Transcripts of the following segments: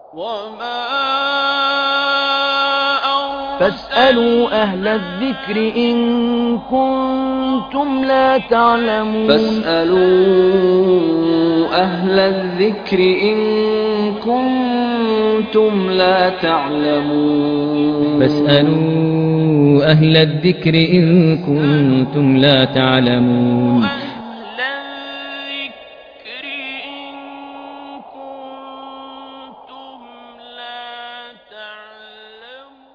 وما فاسألوا أهل الذكر إن كنتم لا تعلمون فاسألوا أهل الذكر إن كنتم لا تعلمون فاسألوا أهل الذكر إن كنتم لا تعلمون أهل الذكر إن كنتم لا تعلمون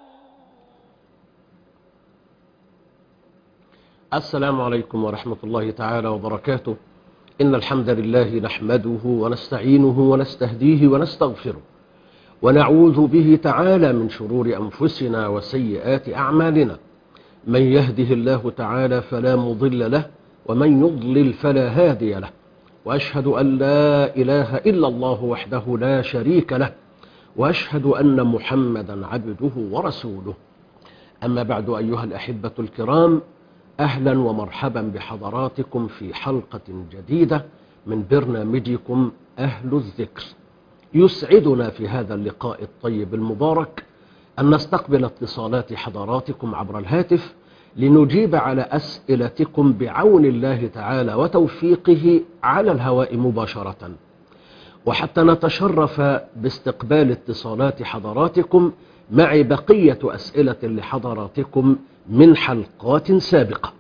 السلام عليكم ورحمة الله تعالى وبركاته إن الحمد لله نحمده ونستعينه ونستهديه ونستغفره ونعوذ به تعالى من شرور أنفسنا وسيئات أعمالنا من يهده الله تعالى فلا مضل له ومن يضلل فلا هادي له وأشهد أن لا إله إلا الله وحده لا شريك له وأشهد أن محمدا عبده ورسوله أما بعد أيها الأحبة الكرام أهلا ومرحبا بحضراتكم في حلقة جديدة من برنامجكم أهل الذكر يسعدنا في هذا اللقاء الطيب المبارك أن نستقبل اتصالات حضراتكم عبر الهاتف لنجيب على أسئلتكم بعون الله تعالى وتوفيقه على الهواء مباشرة وحتى نتشرف باستقبال اتصالات حضراتكم مع بقية أسئلة لحضراتكم من حلقات سابقة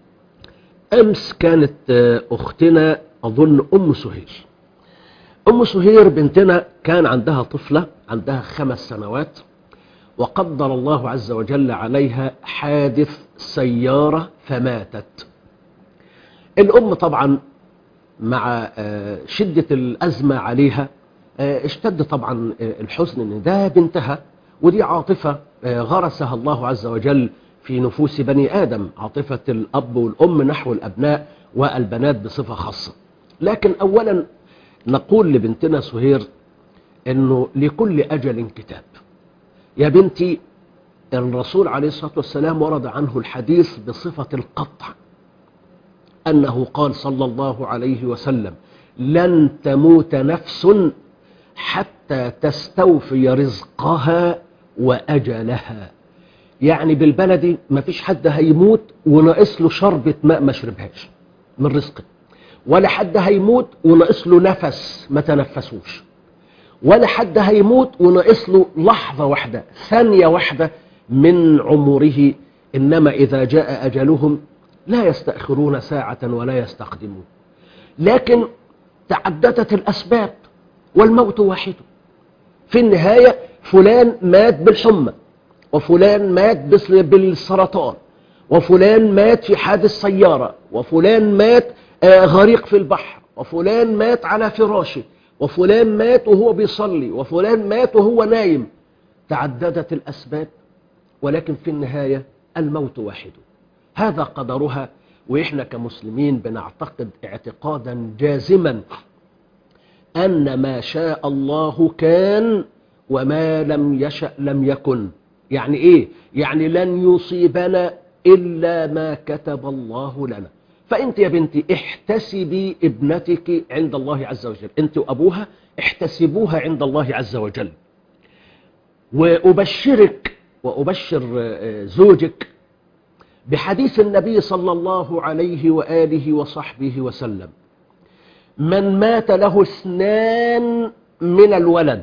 أمس كانت أختنا أظن أم سهير أم سهير بنتنا كان عندها طفلة عندها خمس سنوات وقدر الله عز وجل عليها حادث سيارة فماتت الأم طبعا مع شدة الأزمة عليها اشتد طبعا الحزن ان ده بنتها ودي عاطفة غرسها الله عز وجل في نفوس بني آدم عاطفة الأب والأم نحو الأبناء والبنات بصفة خاصة لكن أولا نقول لبنتنا سهير أنه لكل أجل كتاب يا بنتي الرسول عليه الصلاة والسلام ورد عنه الحديث بصفة القطع أنه قال صلى الله عليه وسلم لن تموت نفس حتى تستوفي رزقها وأجلها يعني بالبلدي ما فيش حد هيموت وناقص له شربة ماء ما شربهاش من رزقه ولا حد هيموت وناقص له نفس ما تنفسوش ولا حد هيموت وناقص له لحظة واحدة ثانية واحدة من عمره إنما إذا جاء أجلهم لا يستأخرون ساعة ولا يستقدمون لكن تعددت الأسباب والموت واحد في النهاية فلان مات بالحمى وفلان مات بالسرطان وفلان مات في حادث سيارة وفلان مات غريق في البحر وفلان مات على فراشه وفلان مات وهو بيصلي وفلان مات وهو نايم تعددت الأسباب ولكن في النهاية الموت واحد هذا قدرها وإحنا كمسلمين بنعتقد اعتقادا جازما أن ما شاء الله كان وما لم يشأ لم يكن يعني إيه؟ يعني لن يصيبنا إلا ما كتب الله لنا فأنت يا بنتي احتسبي ابنتك عند الله عز وجل أنت وأبوها احتسبوها عند الله عز وجل وأبشرك وأبشر زوجك بحديث النبي صلى الله عليه وآله وصحبه وسلم من مات له اثنان من الولد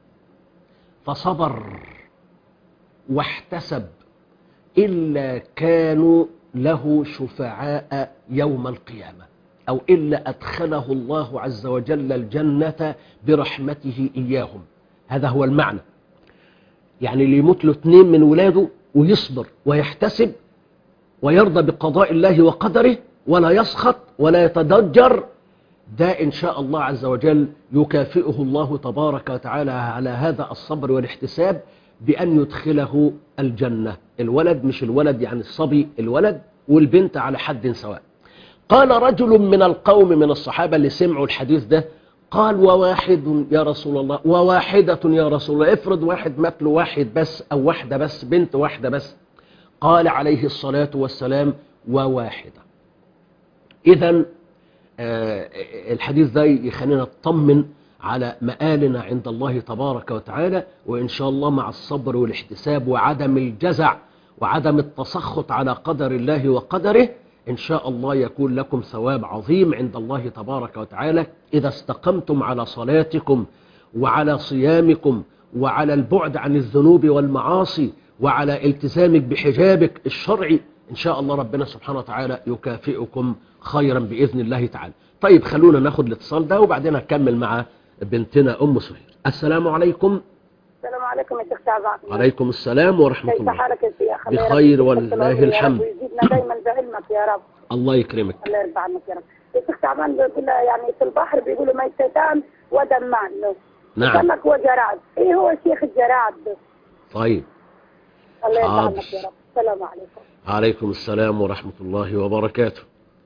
فصبر واحتسب إلا كانوا له شفعاء يوم القيامة أو إلا أدخله الله عز وجل الجنة برحمته إياهم هذا هو المعنى يعني اللي يموت له اثنين من ولاده ويصبر ويحتسب ويرضى بقضاء الله وقدره ولا يسخط ولا يتضجر ده إن شاء الله عز وجل يكافئه الله تبارك وتعالى على هذا الصبر والاحتساب بأن يدخله الجنة الولد مش الولد يعني الصبي الولد والبنت على حد سواء قال رجل من القوم من الصحابة اللي سمعوا الحديث ده قال وواحد يا رسول الله وواحدة يا رسول الله افرض واحد مات له واحد بس أو واحدة بس بنت واحدة بس قال عليه الصلاة والسلام وواحدة إذا الحديث ده يخلينا نطمن على مآلنا عند الله تبارك وتعالى وإن شاء الله مع الصبر والاحتساب وعدم الجزع وعدم التسخط على قدر الله وقدره إن شاء الله يكون لكم ثواب عظيم عند الله تبارك وتعالى إذا استقمتم على صلاتكم وعلى صيامكم وعلى البعد عن الذنوب والمعاصي وعلى التزامك بحجابك الشرعي إن شاء الله ربنا سبحانه وتعالى يكافئكم خيرا بإذن الله تعالى طيب خلونا ناخد الاتصال ده وبعدين هكمل مع بنتنا أم سهير السلام عليكم السلام عليكم يا شيخ شعبان وعليكم السلام ورحمة كيف الله حالك يا شيخ الله بخير يرحمك والله ويستر الحمد. يا رب ويزيدنا دايما بعلمك يا رب الله يكرمك الله يرضى عنك يا رب يا شيخ شعبان بيقول يعني في البحر بيقولوا ميتتان ودمان نعم سمك وجراد ايه هو شيخ الجراد ده طيب الله يرضى حاضر. عنك يا رب السلام عليكم عليكم السلام ورحمة الله وبركاته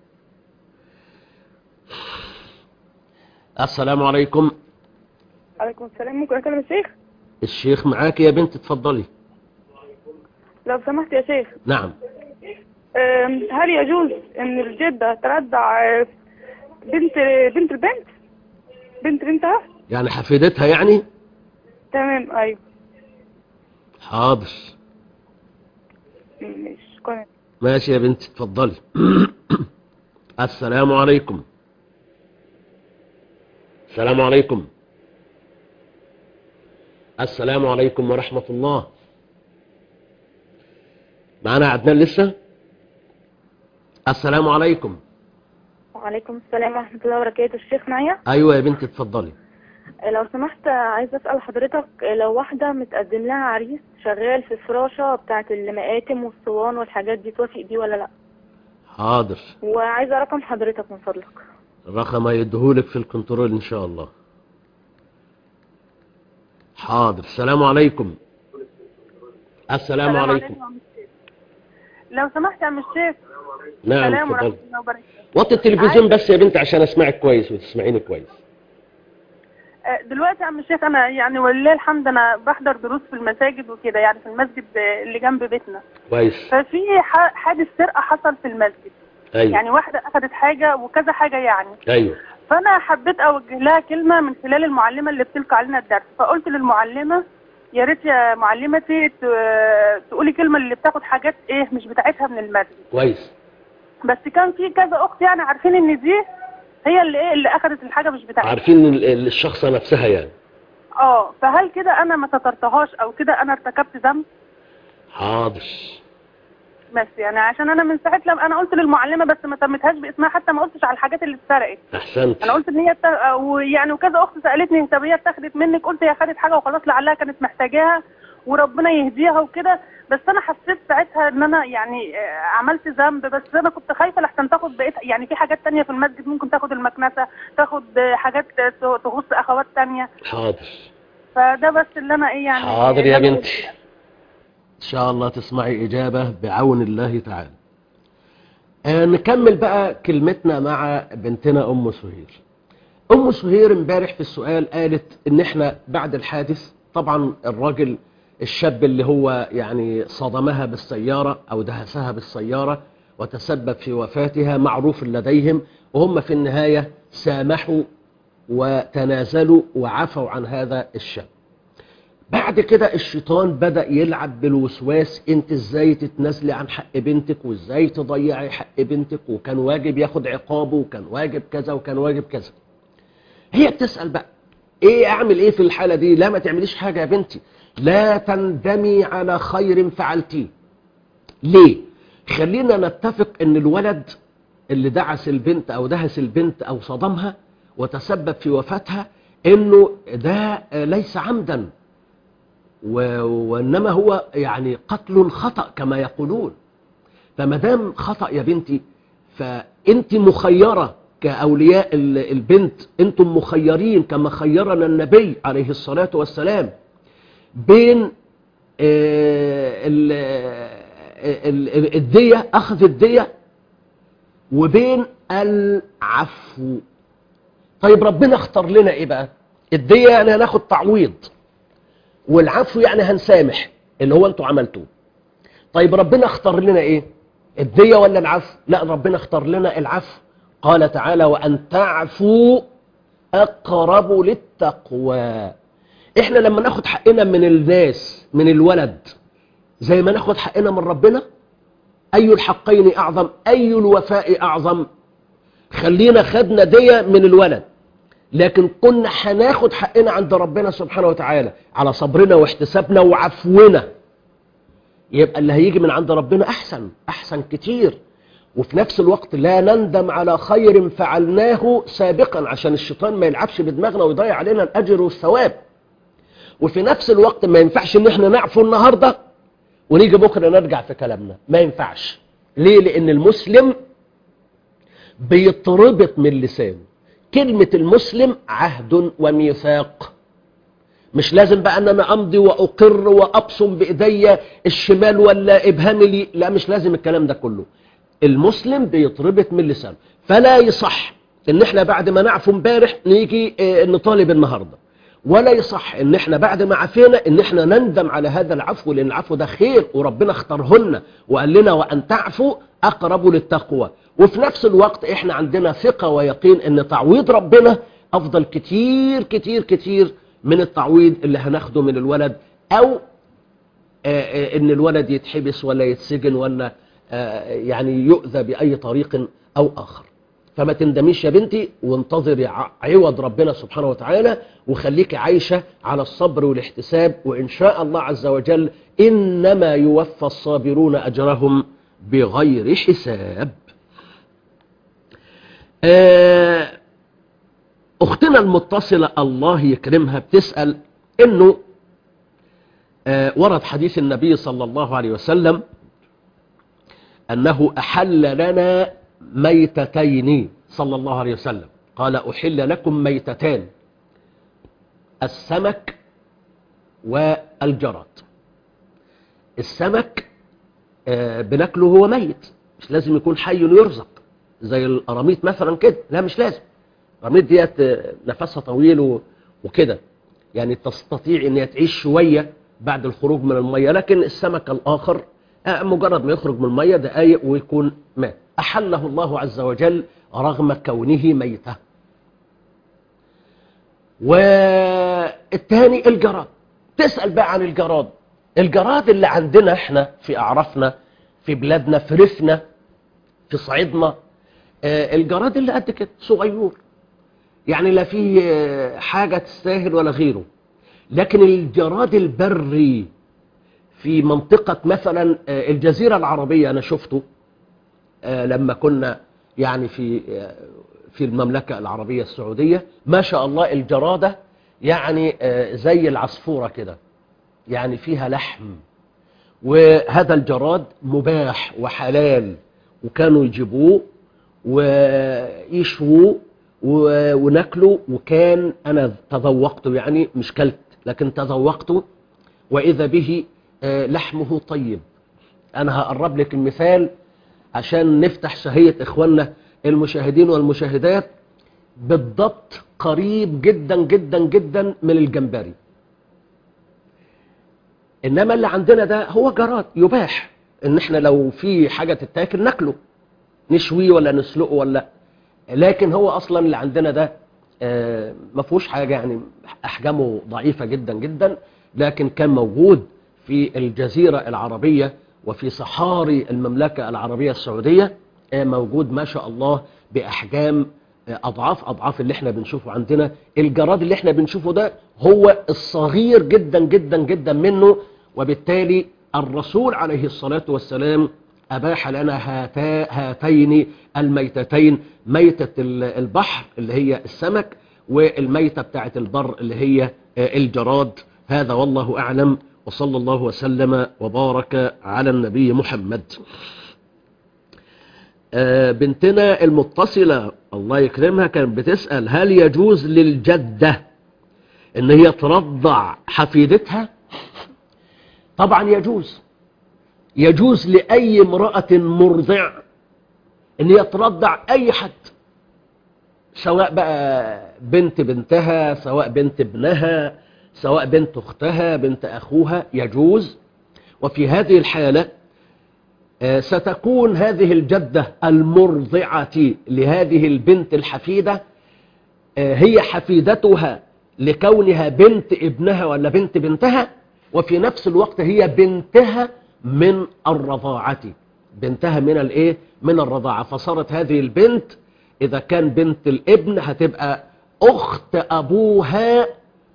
السلام عليكم عليكم السلام ممكن اكلم الشيخ الشيخ معاك يا بنت اتفضلي لو سمحت يا شيخ نعم أم، هل يجوز ان الجدة ترضع آه، بنت بنت البنت بنت بنتها يعني حفيدتها يعني تمام ايوه حاضر ماشي كويس ماشي يا بنت اتفضلي السلام عليكم السلام عليكم السلام عليكم ورحمة الله معنا عدنان لسه السلام عليكم وعليكم السلام ورحمة الله وبركاته الشيخ معايا ايوه يا بنت اتفضلي لو سمحت عايزة اسأل حضرتك لو واحدة متقدم لها عريس شغال في فراشة بتاعة المآتم والصوان والحاجات دي توافق دي ولا لا حاضر وعايزة رقم حضرتك من فضلك الرقم هيديهولك في الكنترول ان شاء الله حاضر السلام عليكم السلام عليكم لو سمحت يا عم الشيخ نعم سلام ورحمة اتفضلي الله وبركاته وطي التلفزيون بس يا بنت عشان اسمعك كويس وتسمعيني كويس آه، دلوقتي يا عم الشيخ انا يعني ولله الحمد انا بحضر دروس في المساجد وكده يعني في المسجد آه، اللي جنب بيتنا كويس ففي ح- حادث سرقه حصل في المسجد ايوه يعني واحده اخذت حاجه وكذا حاجه يعني ايوه فانا حبيت اوجه لها كلمه من خلال المعلمه اللي بتلقى علينا الدرس فقلت للمعلمه يا ريت يا معلمتي ت- تقولي كلمه اللي بتاخد حاجات ايه مش بتاعتها من المسجد كويس بس كان في كذا اخت يعني عارفين ان دي هي اللي ايه اللي اخذت الحاجه مش بتاعتها عارفين ال- ال- الشخصة نفسها يعني اه فهل كده انا ما سترتهاش او كده انا ارتكبت ذنب حاضر بس يعني عشان انا من ساعه لما انا قلت للمعلمه بس ما تمتهاش باسمها حتى ما قلتش على الحاجات اللي اتسرقت احسنت انا قلت ان هي ت... ويعني وكذا اخت سالتني طب هي اتاخدت منك قلت هي خدت حاجه وخلاص لعلها كانت محتاجاها وربنا يهديها وكده بس انا حسيت ساعتها ان انا يعني آه، عملت ذنب بس انا كنت خايفه لحسن تاخد بقيت يعني في حاجات تانية في المسجد ممكن تاخد المكنسه تاخد آه، حاجات ت- تخص اخوات تانية حاضر فده بس اللي انا ايه يعني حاضر يا اللي أنا بنتي ان شاء الله تسمعي اجابة بعون الله تعالى آه نكمل بقى كلمتنا مع بنتنا ام سهير ام سهير امبارح في السؤال قالت ان احنا بعد الحادث طبعا الراجل الشاب اللي هو يعني صدمها بالسيارة او دهسها بالسيارة وتسبب في وفاتها معروف لديهم وهم في النهاية سامحوا وتنازلوا وعفوا عن هذا الشاب بعد كده الشيطان بدأ يلعب بالوسواس انت ازاي تتنازلي عن حق بنتك وازاي تضيعي حق بنتك وكان واجب ياخد عقابه وكان واجب كذا وكان واجب كذا هي بتسأل بقى ايه اعمل ايه في الحالة دي لا ما تعمليش حاجة يا بنتي لا تندمي على خير فعلتيه ليه خلينا نتفق ان الولد اللي دعس البنت او دهس البنت او صدمها وتسبب في وفاتها انه ده ليس عمدا و- وانما هو يعني قتل خطأ كما يقولون فما دام خطأ يا بنتي فانت مخيرة كأولياء ال- البنت انتم مخيرين كما خيرنا النبي عليه الصلاة والسلام بين آه، ال- ال- ال- الدية أخذ الدية وبين العفو طيب ربنا اختار لنا ايه بقى الدية يعني هناخد تعويض والعفو يعني هنسامح اللي هو انتوا عملتوه طيب ربنا اختار لنا ايه الدية ولا العفو لا ربنا اختار لنا العفو قال تعالى وأن تعفوا أقرب للتقوى احنا لما ناخد حقنا من الناس من الولد زي ما ناخد حقنا من ربنا أي الحقين أعظم أي الوفاء أعظم خلينا خدنا دي من الولد لكن كنا هناخد حقنا عند ربنا سبحانه وتعالى على صبرنا واحتسابنا وعفونا يبقى اللي هيجي من عند ربنا أحسن أحسن كتير وفي نفس الوقت لا نندم على خير فعلناه سابقا عشان الشيطان ما يلعبش بدماغنا ويضيع علينا الأجر والثواب وفي نفس الوقت ما ينفعش ان احنا نعفو النهاردة ونيجي بكرة نرجع في كلامنا ما ينفعش ليه لان المسلم بيتربط من لسانه كلمة المسلم عهد وميثاق مش لازم بقى ان انا امضي واقر وابصم بايديا الشمال ولا ابهامي لي لا مش لازم الكلام ده كله المسلم بيتربط من لسانه فلا يصح ان احنا بعد ما نعفو امبارح نيجي اه نطالب النهارده ولا يصح ان احنا بعد ما عفينا ان احنا نندم على هذا العفو لان العفو ده خير وربنا اختارهن وقال لنا وان تعفو اقرب للتقوى وفي نفس الوقت احنا عندنا ثقة ويقين ان تعويض ربنا افضل كتير كتير كتير من التعويض اللي هناخده من الولد او آآ آآ ان الولد يتحبس ولا يتسجن ولا يعني يؤذى باي طريق او اخر فما تندميش يا بنتي وانتظري عوض ربنا سبحانه وتعالى وخليك عايشة على الصبر والاحتساب وإن شاء الله عز وجل إنما يوفى الصابرون أجرهم بغير حساب أختنا المتصلة الله يكرمها بتسأل إنه ورد حديث النبي صلى الله عليه وسلم أنه أحل لنا ميتتين صلى الله عليه وسلم قال أحل لكم ميتتان السمك والجراد السمك بناكله هو ميت مش لازم يكون حي يرزق زي القراميط مثلا كده لا مش لازم القراميط ديت نفسها طويل وكده يعني تستطيع ان هي تعيش شوية بعد الخروج من المية لكن السمك الآخر مجرد ما يخرج من المية دقايق ويكون مات أحله الله عز وجل رغم كونه ميتة والتاني الجراد تسأل بقى عن الجراد الجراد اللي عندنا احنا في أعرافنا في بلادنا في رفنا في صعيدنا الجراد اللي قد كده صغير يعني لا فيه حاجة تستاهل ولا غيره لكن الجراد البري في منطقة مثلا الجزيرة العربية أنا شفته لما كنا يعني في في المملكة العربية السعودية ما شاء الله الجرادة يعني زي العصفورة كده يعني فيها لحم وهذا الجراد مباح وحلال وكانوا يجيبوه ويشووه وناكله وكان أنا تذوقته يعني مش كلت لكن تذوقته وإذا به لحمه طيب أنا هقرب لك المثال عشان نفتح شهية إخواننا المشاهدين والمشاهدات بالضبط قريب جدا جدا جدا من الجمبري إنما اللي عندنا ده هو جراد يباح إن إحنا لو في حاجة تتاكل ناكله نشويه ولا نسلقه ولا لكن هو أصلا اللي عندنا ده ما فيهوش حاجة يعني أحجامه ضعيفة جدا جدا لكن كان موجود في الجزيرة العربية وفي صحاري المملكة العربية السعودية موجود ما شاء الله بأحجام أضعاف أضعاف اللي احنا بنشوفه عندنا الجراد اللي احنا بنشوفه ده هو الصغير جدا جدا جدا منه وبالتالي الرسول عليه الصلاة والسلام أباح لنا هاتا هاتين الميتتين ميتة البحر اللي هي السمك والميتة بتاعة البر اللي هي الجراد هذا والله أعلم وصلى الله وسلم وبارك على النبي محمد بنتنا المتصلة الله يكرمها كانت بتسأل هل يجوز للجدة ان هي ترضع حفيدتها طبعا يجوز يجوز لأي امرأة مرضع ان هي ترضع اي حد سواء بقى بنت بنتها سواء بنت ابنها سواء بنت اختها بنت اخوها يجوز وفي هذه الحالة ستكون هذه الجدة المرضعة لهذه البنت الحفيدة آه، هي حفيدتها لكونها بنت ابنها ولا بنت بنتها وفي نفس الوقت هي بنتها من الرضاعة بنتها من الايه من الرضاعة فصارت هذه البنت اذا كان بنت الابن هتبقى اخت ابوها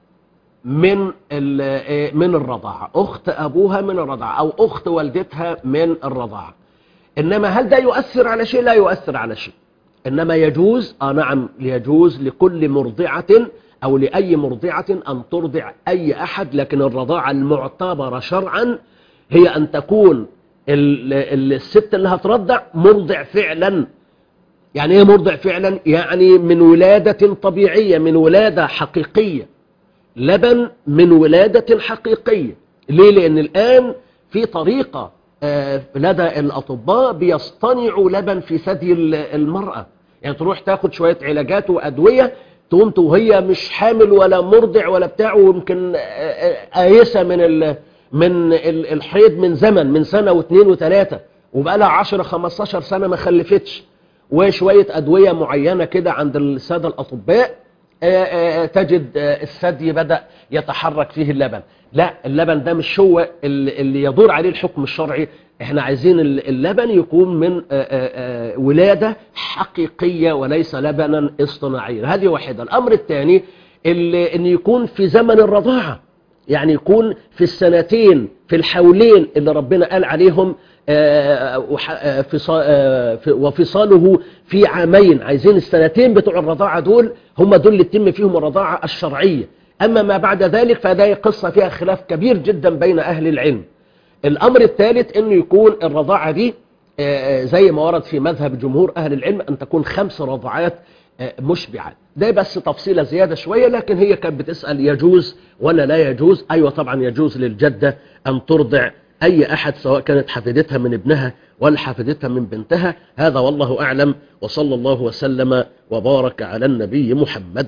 من ال- آه، من الرضاعة اخت ابوها من الرضاعة او اخت والدتها من الرضاعة انما هل ده يؤثر على شيء لا يؤثر على شيء انما يجوز اه نعم يجوز لكل مرضعة او لاي مرضعة ان ترضع اي احد لكن الرضاعة المعتبرة شرعا هي ان تكون ال- ال- الست اللي هترضع مرضع فعلا يعني ايه مرضع فعلا يعني من ولادة طبيعية من ولادة حقيقية لبن من ولادة حقيقية ليه لأن الآن في طريقة آه، لدى الأطباء بيصطنعوا لبن في ثدي ال- المرأة يعني تروح تاخد شوية علاجات وأدوية تقوم وهي مش حامل ولا مرضع ولا بتاع ويمكن آه، آه، آيسة من ال من ال- الحيض من زمن من سنة واثنين وثلاثة وبقى لها 10 15 سنة ما خلفتش وشوية أدوية معينة كده عند السادة الأطباء آه، آه، تجد آه، الثدي بدأ يتحرك فيه اللبن لا اللبن ده مش هو اللي اللي يدور عليه الحكم الشرعي احنا عايزين ال- اللبن يكون من آه، آه، آه، ولادة حقيقية وليس لبنا اصطناعيا هذه واحدة الأمر الثاني اللي- ان يكون في زمن الرضاعة يعني يكون في السنتين في الحولين اللي ربنا قال عليهم آه، وح- آه، فصا- آه، في- وفصاله في عامين عايزين السنتين بتوع الرضاعة دول هم دول اللي يتم فيهم الرضاعة الشرعية أما ما بعد ذلك فده قصة فيها خلاف كبير جدا بين أهل العلم الأمر الثالث أنه يكون الرضاعة دي آه، آه، زي ما ورد في مذهب جمهور أهل العلم أن تكون خمس رضعات آه، مشبعات ده بس تفصيلة زيادة شوية لكن هي كانت بتسأل يجوز ولا لا يجوز أيوة طبعا يجوز للجدة أن ترضع أي أحد سواء كانت حفيدتها من ابنها ولا حفيدتها من بنتها هذا والله أعلم وصلى الله وسلم وبارك على النبي محمد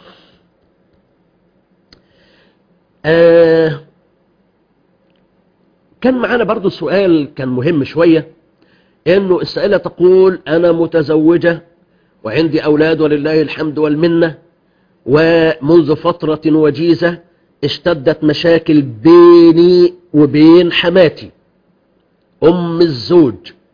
آه كان معانا برضو سؤال كان مهم شوية انه السائلة تقول انا متزوجة وعندي اولاد ولله الحمد والمنة ومنذ فترة وجيزة اشتدت مشاكل بيني وبين حماتي ام الزوج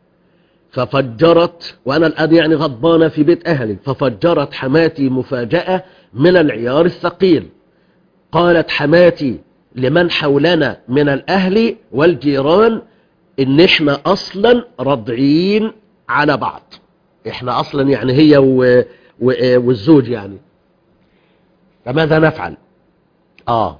ففجرت وانا الان يعني غضبانة في بيت اهلي ففجرت حماتي مفاجأة من العيار الثقيل قالت حماتي لمن حولنا من الأهل والجيران إن إحنا أصلا رضعين على بعض إحنا أصلا يعني هي و... و... والزوج يعني فماذا نفعل آه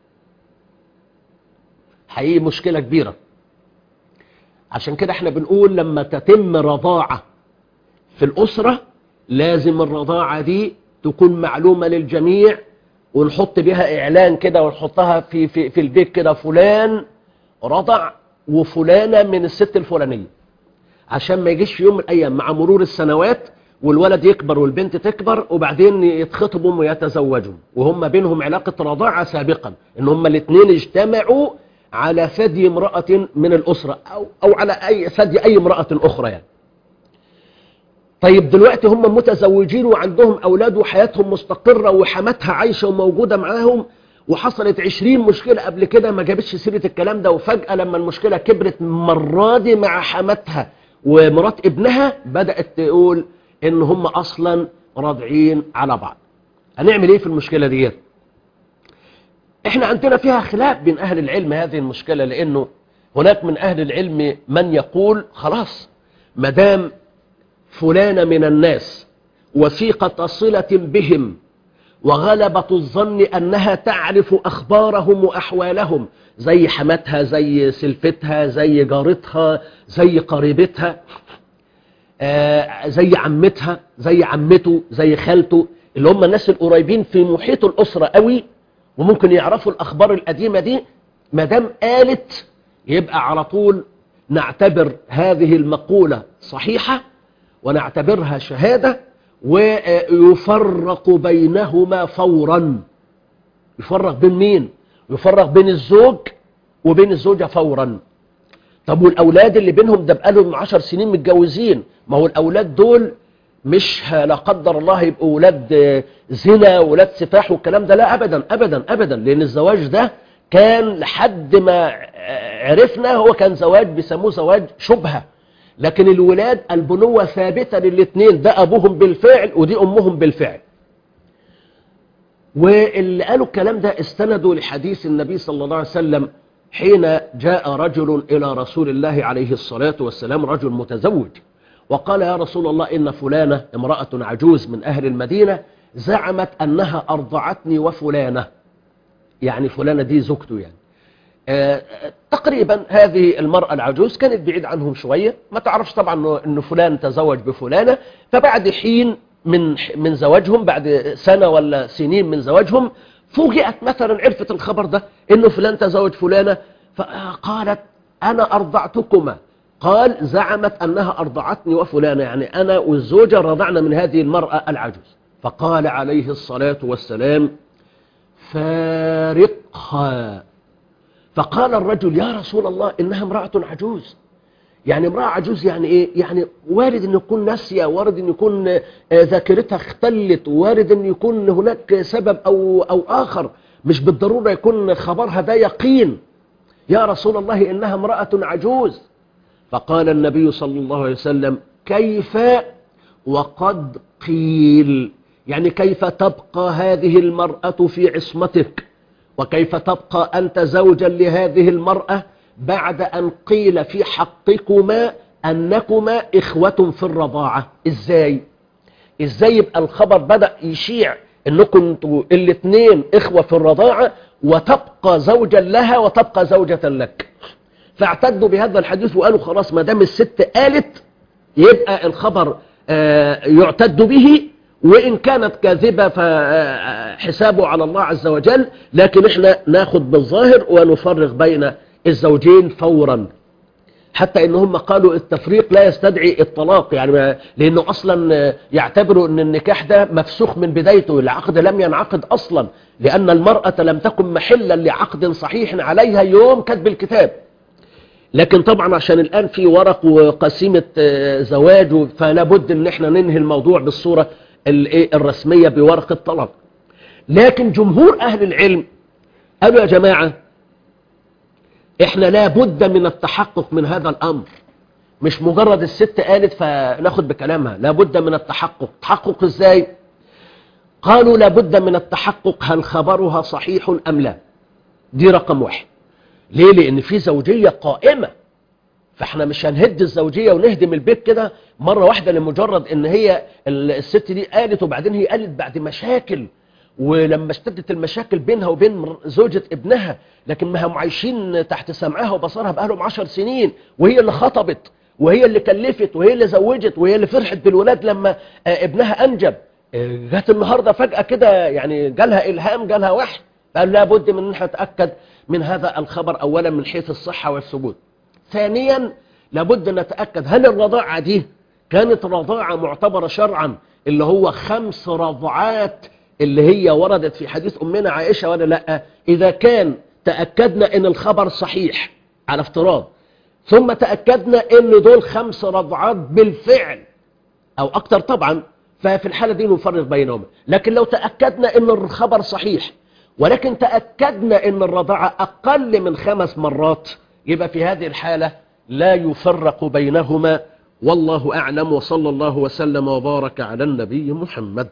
حقيقي مشكلة كبيرة عشان كده احنا بنقول لما تتم رضاعة في الأسرة لازم الرضاعة دي تكون معلومة للجميع ونحط بيها إعلان كده ونحطها في, في, في البيت كده فلان رضع وفلانة من الست الفلانية عشان ما يجيش في يوم من الأيام مع مرور السنوات والولد يكبر والبنت تكبر وبعدين يتخطبوا ويتزوجوا وهم بينهم علاقة رضاعة سابقا ان هم الاثنين اجتمعوا على ثدي امرأة من الأسرة أو, أو على أي ثدي أي امرأة أخرى يعني طيب دلوقتي هم متزوجين وعندهم أولاد وحياتهم مستقرة وحماتها عايشة وموجودة معاهم وحصلت عشرين مشكلة قبل كده ما جابتش سيرة الكلام ده وفجأة لما المشكلة كبرت مرة دي مع حماتها ومرات ابنها بدأت تقول ان هم اصلا راضعين على بعض هنعمل ايه في المشكلة دي احنا عندنا فيها خلاف بين اهل العلم هذه المشكلة لانه هناك من اهل العلم من يقول خلاص مدام فلان من الناس وثيقة صلة بهم وغلبة الظن أنها تعرف أخبارهم وأحوالهم زي حماتها زي سلفتها زي جارتها زي قريبتها آه زي عمتها زي عمته زي خالته اللي هم الناس القريبين في محيط الأسرة قوي وممكن يعرفوا الأخبار القديمة دي مدام قالت يبقى على طول نعتبر هذه المقولة صحيحة ونعتبرها شهادة ويفرق بينهما فورا يفرق بين مين يفرق بين الزوج وبين الزوجة فورا طب والأولاد اللي بينهم ده بقالهم عشر سنين متجوزين ما هو الأولاد دول مش ه- لا قدر الله يبقوا ولاد آه، زنا ولاد سفاح والكلام ده لا ابدا ابدا ابدا لان الزواج ده كان لحد ما آه، عرفنا هو كان زواج بيسموه زواج شبهه لكن الولاد البنوه ثابته للاثنين ده ابوهم بالفعل ودي امهم بالفعل واللي قالوا الكلام ده استندوا لحديث النبي صلى الله عليه وسلم حين جاء رجل إلى رسول الله عليه الصلاة والسلام رجل متزوج وقال يا رسول الله إن فلانة امرأة عجوز من أهل المدينة زعمت أنها أرضعتني وفلانة يعني فلانة دي زوجته يعني آه، تقريبا هذه المرأة العجوز كانت بعيد عنهم شوية ما تعرفش طبعا إنه- أن فلان تزوج بفلانة فبعد حين من من زواجهم بعد سنة ولا سنين من زواجهم فوجئت مثلا عرفت الخبر ده انه فلان تزوج فلانة فقالت انا ارضعتكما قال زعمت انها ارضعتني وفلانة يعني انا والزوجة رضعنا من هذه المرأة العجوز فقال عليه الصلاة والسلام فارقها فقال الرجل يا رسول الله إنها امرأة عجوز يعني امرأة عجوز يعني إيه؟ يعني وارد أن يكون ناسية وارد أن يكون آه، ذاكرتها اختلت وارد أن يكون هناك سبب أو, أو آخر مش بالضرورة يكون خبرها ده يقين يا رسول الله إنها امرأة عجوز فقال النبي صلى الله عليه وسلم كيف وقد قيل يعني كيف تبقى هذه المرأة في عصمتك وكيف تبقى أنت زوجا لهذه المرأة بعد أن قيل في حقكما أنكما إخوة في الرضاعة إزاي؟ إزاي يبقى الخبر بدأ يشيع أنكم انتوا الاثنين إخوة في الرضاعة وتبقى زوجا لها وتبقى زوجة لك فاعتدوا بهذا الحديث وقالوا خلاص ما دام الست قالت يبقى الخبر آه، يعتد به وإن كانت كاذبة فحسابه على الله عز وجل لكن احنا ناخد بالظاهر ونفرق بين الزوجين فورا حتى ان هم قالوا التفريق لا يستدعي الطلاق يعني ما- لانه اصلا يعتبروا ان النكاح ده مفسوخ من بدايته العقد لم ينعقد اصلا لان المرأة لم تكن محلا لعقد صحيح عليها يوم كتب الكتاب لكن طبعا عشان الآن في ورق وقسيمة آه، زواج فلا بد ان احنا ننهي الموضوع بالصورة الإيه الرسمية بورق الطلاق لكن جمهور أهل العلم قالوا يا جماعة احنا لا بد من التحقق من هذا الأمر مش مجرد الست قالت فناخد بكلامها لا بد من التحقق تحقق ازاي قالوا لا بد من التحقق هل خبرها صحيح أم لا دي رقم واحد ليه لان في زوجية قائمة فاحنا مش هنهد الزوجية ونهدم البيت كده مرة واحدة لمجرد ان هي ال- الست دي قالت وبعدين هي قالت بعد مشاكل ولما اشتدت المشاكل بينها وبين مر- زوجة ابنها لكن ما هم عايشين تحت سمعها وبصرها بقالهم عشر سنين وهي اللي خطبت وهي اللي كلفت وهي اللي زوجت وهي اللي فرحت بالولاد لما آه، ابنها انجب آه، جت النهاردة فجأة كده يعني جالها إلهام جالها وحي قال لابد من ان احنا نتأكد من هذا الخبر أولا من حيث الصحة والثبوت ثانيا لابد أن نتأكد هل الرضاعة دي كانت رضاعة معتبرة شرعا اللي هو خمس رضعات اللي هي وردت في حديث أمنا عائشة ولا لا إذا كان تأكدنا أن الخبر صحيح على افتراض ثم تأكدنا أن دول خمس رضعات بالفعل أو أكتر طبعا ففي الحالة دي نفرق بينهما لكن لو تأكدنا أن الخبر صحيح ولكن تأكدنا أن الرضاعة أقل من خمس مرات يبقى في هذه الحالة لا يفرق بينهما والله أعلم وصلى الله وسلم وبارك على النبي محمد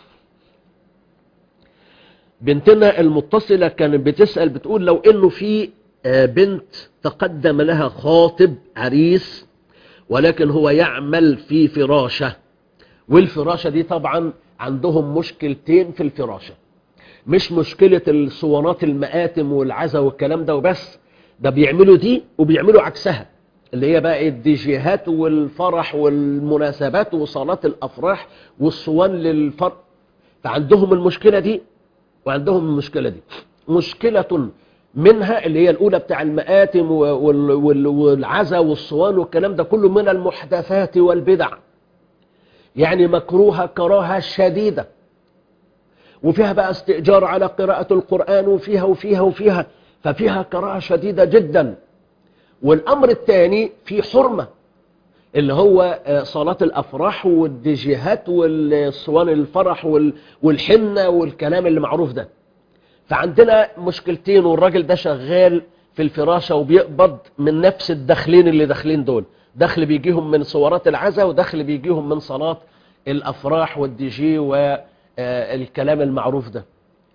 بنتنا المتصلة كانت بتسأل بتقول لو انه في آه، بنت تقدم لها خاطب عريس ولكن هو يعمل في فراشة والفراشة دي طبعا عندهم مشكلتين في الفراشة مش مشكلة الصوانات المآتم والعزا والكلام ده وبس ده بيعملوا دي وبيعملوا عكسها اللي هي بقى الديجيهات والفرح والمناسبات وصالات الأفراح والصوان للفرح فعندهم المشكلة دي وعندهم المشكلة دي مشكلة منها اللي هي الأولى بتاع المآتم وال- وال- والعزا والصوان والكلام ده كله من المحدثات والبدع يعني مكروهة كراهة شديدة وفيها بقى استئجار على قراءة القرآن وفيها وفيها وفيها ففيها كراهة شديدة جدا والأمر الثاني في حرمة اللي هو آه، صالات الافراح والديجيهات والصوان الفرح وال- والحنه والكلام اللي معروف ده فعندنا مشكلتين والراجل ده شغال في الفراشة وبيقبض من نفس الدخلين اللي داخلين دول دخل بيجيهم من صورات العزا ودخل بيجيهم من صلاة الأفراح والدي جي والكلام المعروف ده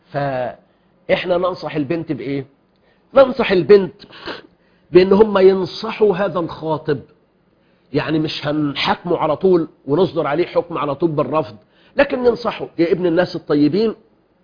فإحنا ننصح البنت بإيه ننصح البنت بأن هم ينصحوا هذا الخاطب يعني مش هنحكمه على طول ونصدر عليه حكم على طول بالرفض لكن ننصحه يا ابن الناس الطيبين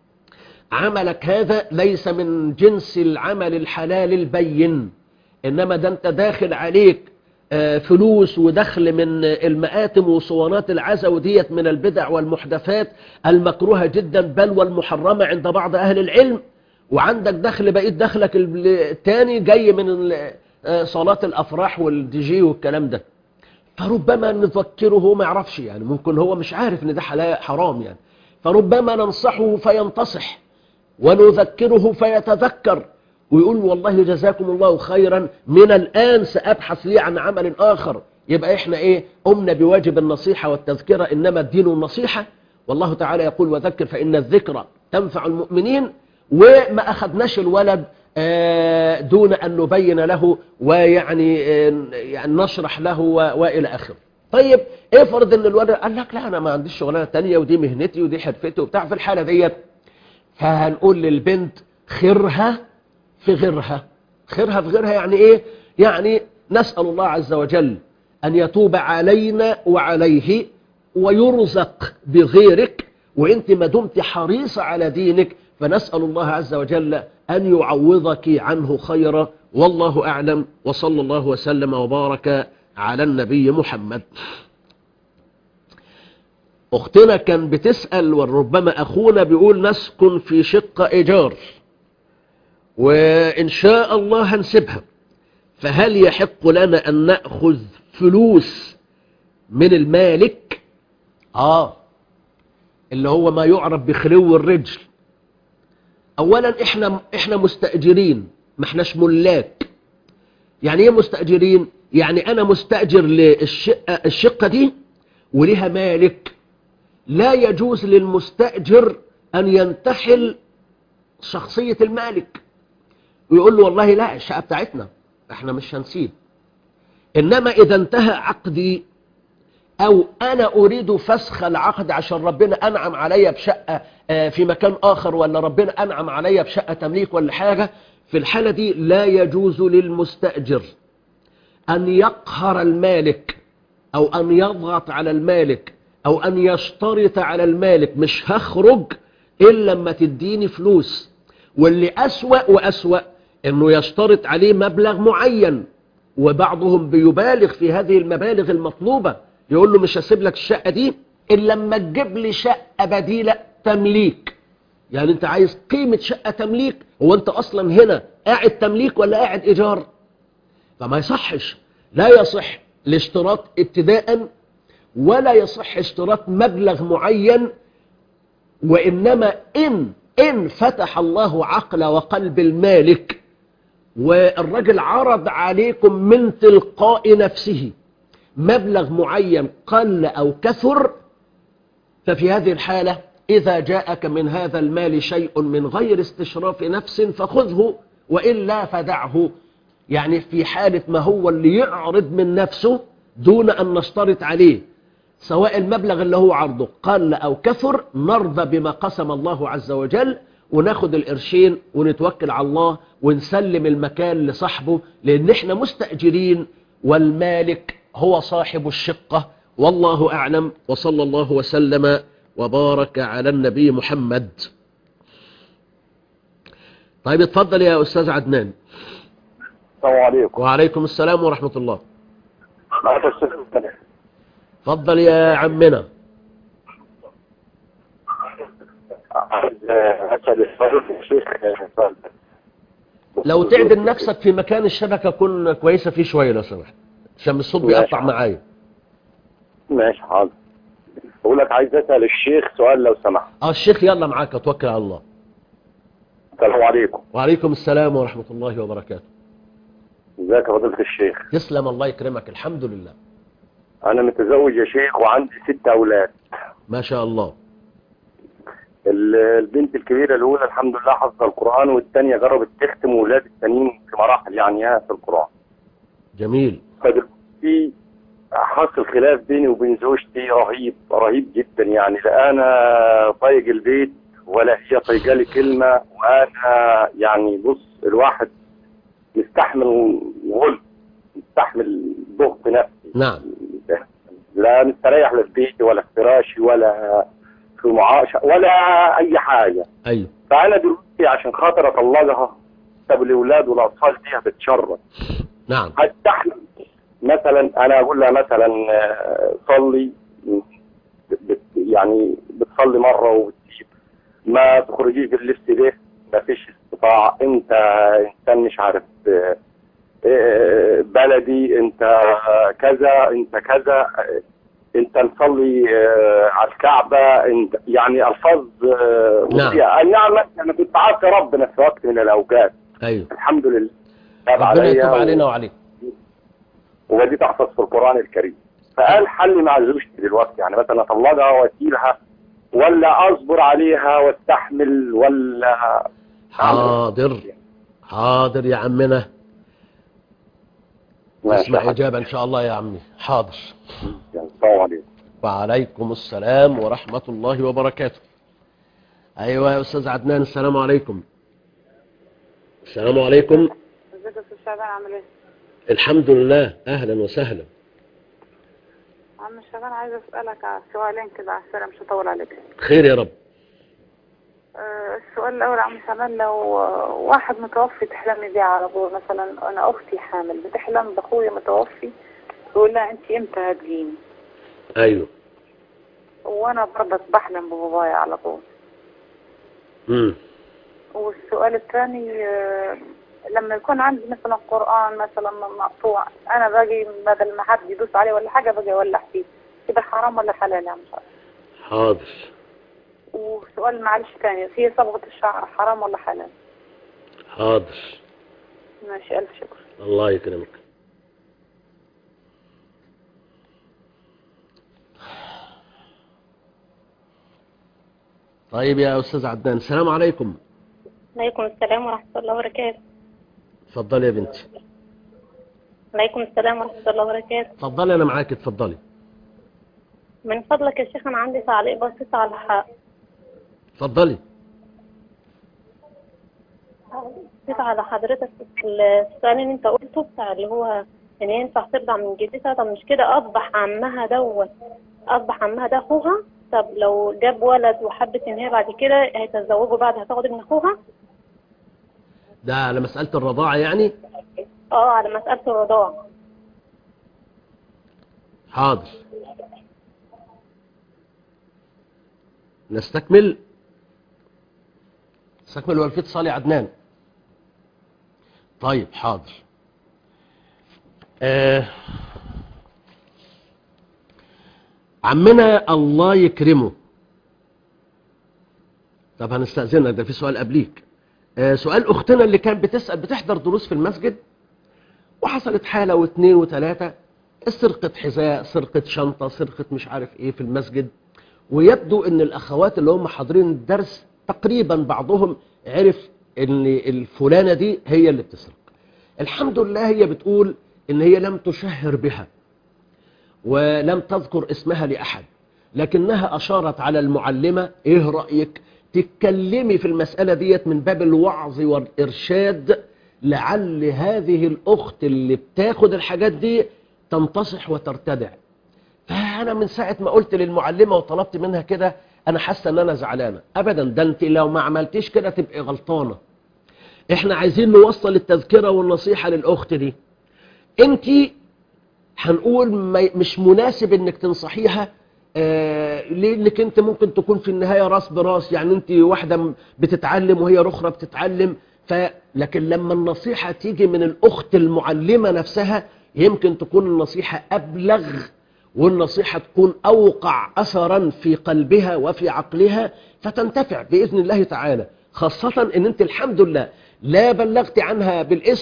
عملك هذا ليس من جنس العمل الحلال البين إنما ده أنت داخل عليك آه، فلوس ودخل من المآتم وصوانات العزا وديت من البدع والمحدثات المكروهة جدا بل والمحرمة عند بعض أهل العلم وعندك دخل بقيت دخلك ال- التاني جاي من ال- آه، صلاة الأفراح والدي جي والكلام ده فربما نذكره ما يعرفش يعني ممكن هو مش عارف ان ده حلال حرام يعني فربما ننصحه فينتصح ونذكره فيتذكر ويقول والله جزاكم الله خيرا من الآن سأبحث لي عن عمل آخر يبقى إحنا إيه قمنا بواجب النصيحة والتذكرة إنما الدين النصيحة والله تعالى يقول وذكر فإن الذكرى تنفع المؤمنين وما أخذناش الولد آه، دون أن نبين له ويعني آه، يعني نشرح له و- وإلى آخره طيب افرض ان الولد قال لك لا انا ما عنديش شغلانه تانية ودي مهنتي ودي حرفتي وبتاع في الحاله ديت فهنقول للبنت خيرها في غيرها خيرها في غيرها يعني ايه يعني نسأل الله عز وجل أن يتوب علينا وعليه ويرزق بغيرك وانت ما دمت حريصة على دينك فنسأل الله عز وجل أن يعوضك عنه خيرا والله أعلم وصلى الله وسلم وبارك على النبي محمد أختنا كان بتسأل وربما أخونا بيقول نسكن في شقة إيجار وإن شاء الله هنسيبها فهل يحق لنا أن نأخذ فلوس من المالك آه اللي هو ما يعرف بخلو الرجل أولا إحنا, إحنا مستأجرين ما إحناش ملاك يعني إيه مستأجرين يعني أنا مستأجر للشقة الشقة دي ولها مالك لا يجوز للمستأجر أن ينتحل شخصية المالك ويقول له والله لا الشقة بتاعتنا احنا مش هنسيب إنما إذا انتهى عقدي أو أنا أريد فسخ العقد عشان ربنا أنعم عليا بشقة آه، في مكان آخر ولا ربنا أنعم عليا بشقة تمليك ولا حاجة في الحالة دي لا يجوز للمستأجر أن يقهر المالك أو أن يضغط على المالك أو أن يشترط على المالك مش هخرج إلا لما تديني فلوس واللي أسوأ وأسوأ أنه يشترط عليه مبلغ معين وبعضهم بيبالغ في هذه المبالغ المطلوبة يقول له مش هسيب لك الشقة دي إلا لما تجيب لي شقة بديلة تمليك يعني انت عايز قيمة شقة تمليك هو انت اصلا هنا قاعد تمليك ولا قاعد ايجار فما يصحش لا يصح الاشتراط ابتداء ولا يصح اشتراط مبلغ معين وإنما إن إن فتح الله عقل وقلب المالك والرجل عرض عليكم من تلقاء نفسه مبلغ معين قل أو كثر ففي هذه الحالة إذا جاءك من هذا المال شيء من غير استشراف نفس فخذه وإلا فدعه يعني في حالة ما هو اللي يعرض من نفسه دون أن نشترط عليه سواء المبلغ اللي هو عرضه قل أو كثر نرضى بما قسم الله عز وجل وناخد القرشين ونتوكل على الله ونسلم المكان لصاحبه لأن احنا مستأجرين والمالك هو صاحب الشقة والله أعلم وصلى الله وسلم وبارك على النبي محمد طيب اتفضل يا أستاذ عدنان السلام عليكم وعليكم السلام ورحمة الله معك الشيخ سلام. اتفضل يا عمنا عايز اسال السؤال الشيخ سؤال. لو تعدل نفسك في مكان الشبكة كن كويسة فيه شوية لو سمحت عشان الصوت بيقطع معايا ماشي حاضر بقول لك عايز اسال الشيخ سؤال لو سمحت اه الشيخ يلا معاك اتوكل على الله السلام عليكم وعليكم السلام ورحمة الله وبركاته ازيك يا فضيله الشيخ تسلم الله يكرمك الحمد لله انا متزوج يا شيخ وعندي ست اولاد ما شاء الله ال- البنت الكبيره الاولى الحمد لله حافظه القران والثانيه جربت تختم واولاد التانيين في مراحل يعني ها في القران جميل فدلوقتي حصل خلاف بيني وبين زوجتي رهيب رهيب جدا يعني لا انا طايق البيت ولا هي طايقه لي كلمه وانا يعني بص الواحد مستحمل غل مستحمل ضغط نفسي نعم لا مستريح لا في بيتي ولا في فراشي ولا في معاشه ولا اي حاجه ايوه فانا دلوقتي عشان خاطر اطلقها طب الاولاد والاطفال دي بتشرد نعم هستحمل مثلا انا اقول لها مثلا آه، صلي بت يعني بتصلي مره وبتسيب ما تخرجيش باللبس ده ما فيش استطاعه انت انسان مش عارف آه، آه، بلدي انت كذا انت كذا آه، انت نصلي آه، على الكعبه انت يعني الفاظ آه، نعم. مؤذية. اي نعم انا كنت عاصي ربنا في وقت من الاوقات ايوه الحمد لله تاب ربنا عليا يتوب و- علينا وعليك ودي تحفظ في القرآن الكريم فقال حل مع زوجتي دلوقتي يعني مثلا اطلقها واسيبها ولا اصبر عليها واستحمل ولا حاضر حاضر يا عمنا ماشي اسمع يا حاج. إجابة إن شاء الله يا عمي حاضر السلام عليكم وعليكم السلام ورحمة الله وبركاته أيوة يا أستاذ عدنان السلام عليكم السلام عليكم ازيك يا استاذ شعبان عامل ايه؟ الحمد لله أهلا وسهلا عم شعبان عايز اسالك على سؤالين كده على السلام مش هطول عليك خير يا رب آه، السؤال الاول يا عم شعبان لو آه، واحد متوفي تحلمي بيه على طول مثلا انا اختي حامل بتحلم باخويا متوفي تقول لها انت امتى هتجيني أيوه وانا برضك بحلم ببابايا على طول مم. والسؤال الثاني آه، لما يكون عندي مثلا قرآن مثلا مقطوع انا باجي بدل ما حد يدوس عليه ولا حاجة باجي اولع فيه كده حرام ولا حلال يا عم شعبان حاضر وسؤال معلش تاني هي صبغة الشعر حرام ولا حلال حاضر ماشي ألف شكر الله يكرمك طيب يا أستاذ عدنان السلام عليكم عليكم السلام ورحمة الله وبركاته اتفضلي يا بنتي عليكم السلام ورحمة الله وبركاته اتفضلي أنا معاك اتفضلي من فضلك يا شيخ أنا عندي تعليق بسيط على الحق اتفضلي بسيط على حضرتك السؤال اللي أنت قلته بتاع اللي هو إن ينفع ترضع من جدتها طب مش كده أصبح عمها دوت أصبح عمها ده أخوها طب لو جاب ولد وحبت إن هي بعد كده هيتزوجوا بعد هتاخد ابن أخوها ده على مسألة الرضاعة يعني اه على مسألة الرضاعة حاضر نستكمل نستكمل والفيت صالي عدنان طيب حاضر آه عمنا الله يكرمه طب هنستأذنك ده في سؤال قبليك آه سؤال أختنا اللي كانت بتسأل بتحضر دروس في المسجد وحصلت حالة واثنين وثلاثة سرقة حذاء سرقة شنطة سرقة مش عارف ايه في المسجد ويبدو ان الاخوات اللي هم حاضرين الدرس تقريبا بعضهم عرف ان الفلانة دي هي اللي بتسرق الحمد لله هي بتقول ان هي لم تشهر بها ولم تذكر اسمها لأحد لكنها أشارت على المعلمة إيه رأيك تتكلمي في المسألة ديت من باب الوعظ والإرشاد لعل هذه الأخت اللي بتاخد الحاجات دي تنتصح وترتدع فأنا من ساعة ما قلت للمعلمة وطلبت منها كده أنا حاسة أن أنا زعلانة أبدا ده أنت لو ما عملتيش كده تبقي غلطانة إحنا عايزين نوصل التذكرة والنصيحة للأخت دي أنت هنقول ما- مش مناسب انك تنصحيها آه، لانك انت ممكن تكون في النهايه راس براس يعني انت واحده م- بتتعلم وهي اخرى بتتعلم ف لكن لما النصيحه تيجي من الاخت المعلمه نفسها يمكن تكون النصيحه ابلغ والنصيحه تكون اوقع اثرا في قلبها وفي عقلها فتنتفع باذن الله تعالى خاصه ان انت الحمد لله لا بلغت عنها بالاسم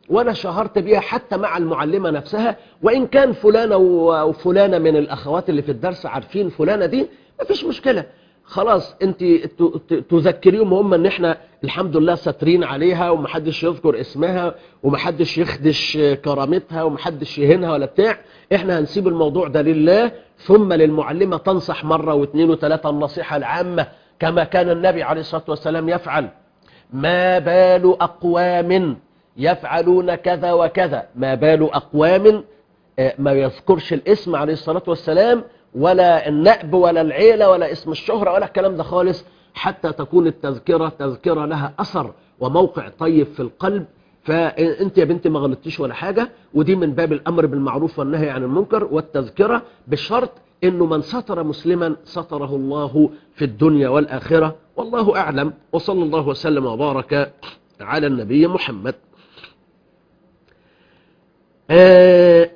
ولا شهرت بيها حتى مع المعلمة نفسها وإن كان فلانة و- وفلانة من الأخوات اللي في الدرس عارفين فلانة دي مفيش مشكلة خلاص انت ت- ت- تذكريهم هم ان احنا الحمد لله ساترين عليها ومحدش يذكر اسمها ومحدش يخدش كرامتها ومحدش يهينها ولا بتاع احنا هنسيب الموضوع ده لله ثم للمعلمة تنصح مرة واثنين وثلاثة النصيحة العامة كما كان النبي عليه الصلاة والسلام يفعل ما بال أقوام يفعلون كذا وكذا ما بال أقوام آه، ما يذكرش الاسم عليه الصلاة والسلام ولا النأب ولا العيلة ولا اسم الشهرة ولا الكلام ده خالص حتى تكون التذكرة تذكرة لها أثر وموقع طيب في القلب فانت يا بنتي ما غلطتيش ولا حاجة ودي من باب الأمر بالمعروف والنهي عن المنكر والتذكرة بشرط انه من ستر مسلما ستره الله في الدنيا والآخرة والله أعلم وصلى الله وسلم وبارك على النبي محمد آه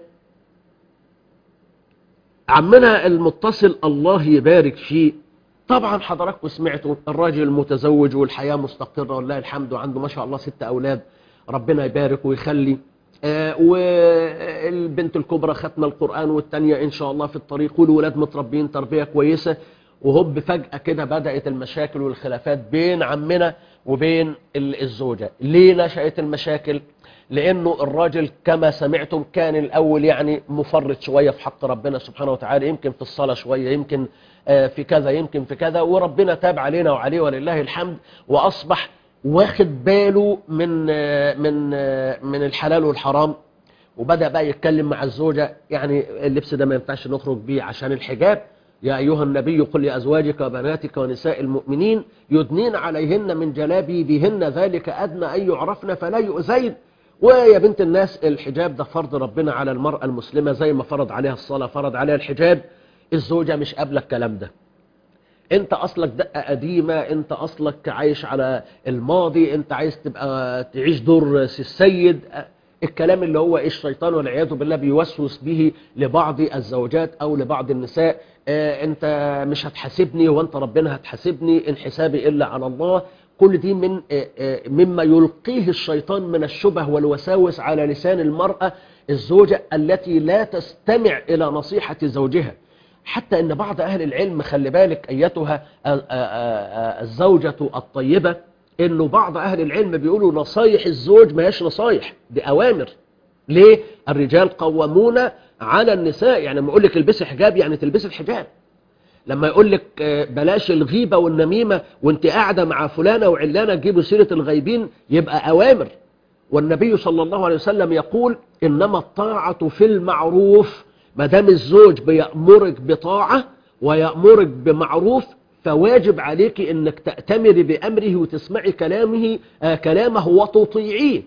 عمنا المتصل الله يبارك فيه طبعا حضراتكم سمعتوا الراجل المتزوج والحياة مستقرة والله الحمد وعنده ما شاء الله ست أولاد ربنا يبارك ويخلي آه والبنت الكبرى ختم القرآن والتانية إن شاء الله في الطريق والولاد متربيين تربية كويسة وهوب فجأة كده بدأت المشاكل والخلافات بين عمنا وبين ال- الزوجة ليه نشأت المشاكل لأنه الراجل كما سمعتم كان الأول يعني مفرط شوية في حق ربنا سبحانه وتعالى يمكن في الصلاة شوية يمكن آه، في كذا يمكن في كذا وربنا تاب علينا وعليه ولله الحمد وأصبح واخد باله من آه، من آه، من الحلال والحرام وبدأ بقى يتكلم مع الزوجة يعني اللبس ده ما ينفعش نخرج بيه عشان الحجاب يا أيها النبي قل لأزواجك وبناتك ونساء المؤمنين يدنين عليهن من جلابيبهن ذلك أدنى أن يعرفن فلا يؤذين ويا بنت الناس الحجاب ده فرض ربنا على المرأة المسلمة زي ما فرض عليها الصلاة فرض عليها الحجاب الزوجة مش قابلة الكلام ده انت اصلك دقة قديمة انت اصلك عايش على الماضي انت عايز تبقى تعيش دور سي السيد الكلام اللي هو ايه الشيطان والعياذ بالله بيوسوس به لبعض الزوجات او لبعض النساء اه انت مش هتحاسبني وانت ربنا هتحاسبني ان حسابي الا على الله كل دي من اه اه مما يلقيه الشيطان من الشبه والوساوس على لسان المرأة الزوجة التي لا تستمع الى نصيحة زوجها حتى ان بعض اهل العلم خلي بالك ايتها الزوجة الطيبة انه بعض اهل العلم بيقولوا نصايح الزوج ما هيش نصايح دي اوامر ليه الرجال قوامون على النساء يعني لما يقول لك البسي حجاب يعني تلبسي الحجاب لما يقول لك بلاش الغيبة والنميمة وانت قاعدة مع فلانة وعلانة تجيبوا سيرة الغيبين يبقى اوامر والنبي صلى الله عليه وسلم يقول انما الطاعة في المعروف ما دام الزوج بيأمرك بطاعة ويأمرك بمعروف فواجب عليك انك تأتمري بأمره وتسمعي كلامه آه كلامه وتطيعيه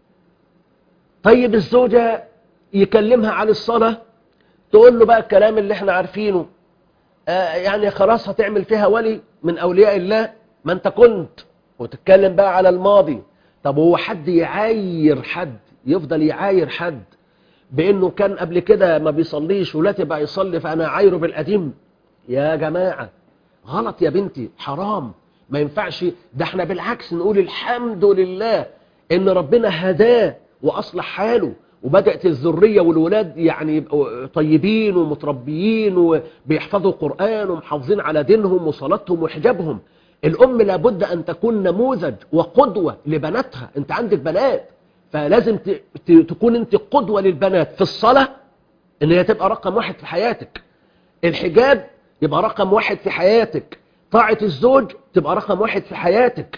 طيب الزوجة يكلمها عن الصلاة تقول له بقى الكلام اللي احنا عارفينه آه يعني خلاص هتعمل فيها ولي من أولياء الله ما انت كنت وتتكلم بقى على الماضي طب هو حد يعاير حد يفضل يعاير حد بانه كان قبل كده ما بيصليش ولا تبقى يصلي فانا عايره بالقديم يا جماعة غلط يا بنتي حرام ما ينفعش ده احنا بالعكس نقول الحمد لله ان ربنا هداه واصلح حاله وبدأت الذرية والولاد يعني يبقوا طيبين ومتربيين وبيحفظوا قرآن ومحافظين على دينهم وصلاتهم وحجابهم الأم لابد أن تكون نموذج وقدوة لبناتها أنت عندك بنات فلازم تكون أنت قدوة للبنات في الصلاة أن هي تبقى رقم واحد في حياتك الحجاب يبقى رقم واحد في حياتك طاعة الزوج تبقى رقم واحد في حياتك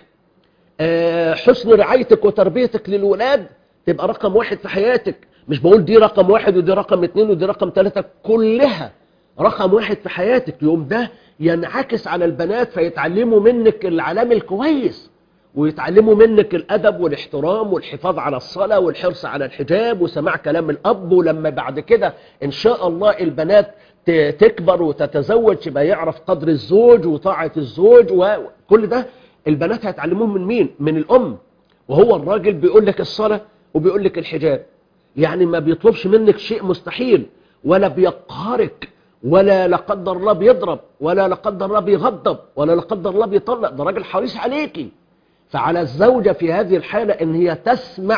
حسن رعايتك وتربيتك للولاد تبقى رقم واحد في حياتك مش بقول دي رقم واحد ودي رقم اتنين ودي رقم تلاتة كلها رقم واحد في حياتك يوم ده ينعكس على البنات فيتعلموا منك العلام الكويس ويتعلموا منك الأدب والاحترام والحفاظ على الصلاة والحرص على الحجاب وسماع كلام الأب ولما بعد كده إن شاء الله البنات تكبر وتتزوج يبقى يعرف قدر الزوج وطاعة الزوج وكل ده البنات هيتعلموه من مين؟ من الأم وهو الراجل بيقول لك الصلاة وبيقول لك الحجاب يعني ما بيطلبش منك شيء مستحيل ولا بيقهرك ولا لقدر الله بيضرب ولا لقدر الله بيغضب ولا لقدر الله بيطلق ده راجل حريص عليكي فعلى الزوجة في هذه الحالة ان هي تسمع